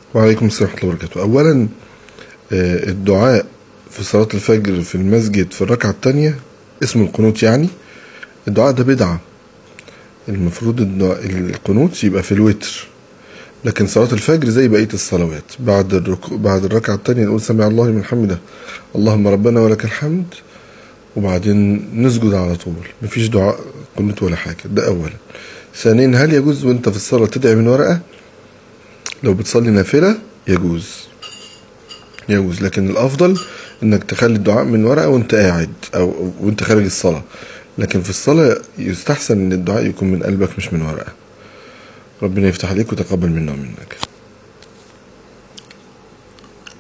وعليكم السلام ورحمة الله وبركاته أولا آه، الدعاء في صلاة الفجر في المسجد في الركعة التانية اسمه القنوت يعني الدعاء ده بدعة المفروض الدعاء القنوت يبقى في الوتر لكن صلاة الفجر زي بقية الصلوات بعد الركو بعد الركعة التانية نقول سمع الله لمن حمده اللهم ربنا ولك الحمد وبعدين نسجد على طول مفيش دعاء قنوت ولا حاجة ده أولا ثانيا هل يجوز وانت في الصلاة تدعي من ورقة لو بتصلي نافلة يجوز يجوز لكن الأفضل إنك تخلي الدعاء من ورقة وأنت قاعد أو وأنت خارج الصلاة لكن في الصلاة يستحسن إن الدعاء يكون من قلبك مش من ورقة ربنا يفتح عليك وتقبل منا ومنك